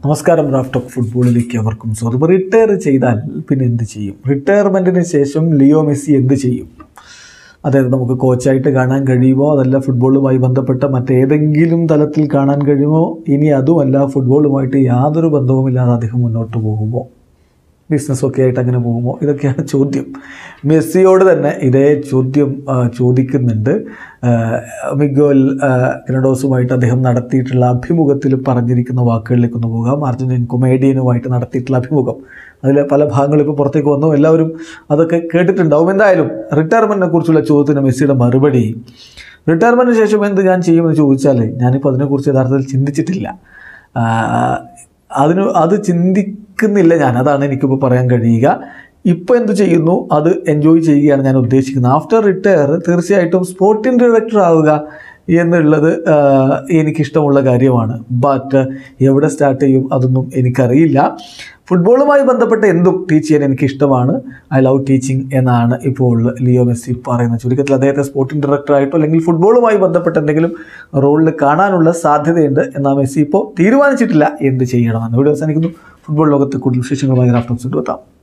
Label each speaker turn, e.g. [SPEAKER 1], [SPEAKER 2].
[SPEAKER 1] നമസ്കാരം raft of ഫുട്ബോളിലേക്ക് അവർക്കും സ്വാഗതം ഇപ്പോൾ റിട്ടയർ ചെയ്താൽ പിന്നെ എന്ത് ചെയ്യും റിട്ടയർമെൻറ്റിന് ശേഷം ലിയോ മെസ്സി എന്ത് ചെയ്യും അതായത് നമുക്ക് കോച്ചായിട്ട് കാണാൻ കഴിയുമോ അതല്ല ഫുട്ബോളുമായി ബന്ധപ്പെട്ട മറ്റേതെങ്കിലും തലത്തിൽ കാണാൻ കഴിയുമോ ഇനി അതുമല്ല ഫുട്ബോളുമായിട്ട് യാതൊരു ബന്ധവുമില്ലാതെ അദ്ദേഹം മുന്നോട്ട് പോകുമോ ബിസിനസ്സൊക്കെ ആയിട്ട് അങ്ങനെ പോകുമോ ഇതൊക്കെയാണ് ചോദ്യം മെസ്സിയോട് തന്നെ ഇതേ ചോദ്യം ആ, ചോദിക്കുന്നുണ്ട് ആ, മിഗോൽ ആ, ഗ്രനഡോസുമായിട്ട് അദ്ദേഹം നടത്തിയിട്ടുള്ള അഭിമുഖത്തിൽ പറഞ്ഞിരിക്കുന്ന വാക്കുകളിലേക്ക് ഒന്ന് പോകാം അർജന്റീൻ കൊമേഡിയനുമായിട്ട് നടത്തിയിട്ടുള്ള അഭിമുഖം അതിലെ പല ഭാഗങ്ങളും ഇപ്പോൾ പുറത്തേക്ക് വന്നു എല്ലാവരും അതൊക്കെ കേട്ടിട്ടുണ്ടാവും എന്തായാലും റിട്ടയർമെൻറ്റിനെ കുറിച്ചുള്ള ചോദ്യത്തിന് മെസ്സിയുടെ മറുപടി റിട്ടയർമെൻറ്റിന് ശേഷം എന്ത് ഞാൻ ചെയ്യുമെന്ന് ചോദിച്ചാൽ ഞാനിപ്പോൾ അതിനെക്കുറിച്ച് യഥാർത്ഥത്തിൽ ചിന്തിച്ചിട്ടില്ല ആ, അതിന് അത് ചിന്തിക്കുന്നില്ല ഞാൻ അതാണ് എനിക്കിപ്പോൾ പറയാൻ കഴിയുക ഇപ്പോൾ എന്ത് ചെയ്യുന്നു അത് എൻജോയ് ചെയ്യുകയാണ് ഞാൻ ഉദ്ദേശിക്കുന്നത് ആഫ്റ്റർ റിട്ടയർ തീർച്ചയായിട്ടും സ്പോർട്ടിംഗ് ഡയറക്ടർ ആവുക എന്നുള്ളത് ആ, എനിക്കിഷ്ടമുള്ള കാര്യമാണ് ബട്ട് എവിടെ സ്റ്റാർട്ട് ചെയ്യും അതൊന്നും എനിക്കറിയില്ല ഫുട്ബോളുമായി ബന്ധപ്പെട്ട എന്തും ടീച്ച് ചെയ്യാൻ എനിക്ക് ഇഷ്ടമാണ് ഐ ലവ് ടീച്ചിങ് എന്നാണ് ഇപ്പോൾ ലിയോ മെസ്സി പറയുന്നത് ചുരുക്കത്തിൽ അദ്ദേഹത്തെ സ്പോർട്ടിംഗ് ഡയറക്ടറായിട്ടോ അല്ലെങ്കിൽ ഫുട്ബോളുമായി ബന്ധപ്പെട്ട എന്തെങ്കിലും റോളിൽ കാണാനുള്ള സാധ്യതയുണ്ട് എന്നാൽ മെസ്സി ഇപ്പോൾ തീരുമാനിച്ചിട്ടില്ല എന്ത് ചെയ്യണമെന്ന് ഇവിടെ അവസാനിക്കുന്നു ഫുട്ബോൾ ലോകത്തെ കൂടുതൽ വിശേഷങ്ങളുമായി റാഫ്റ്റോക്സ് എത്താം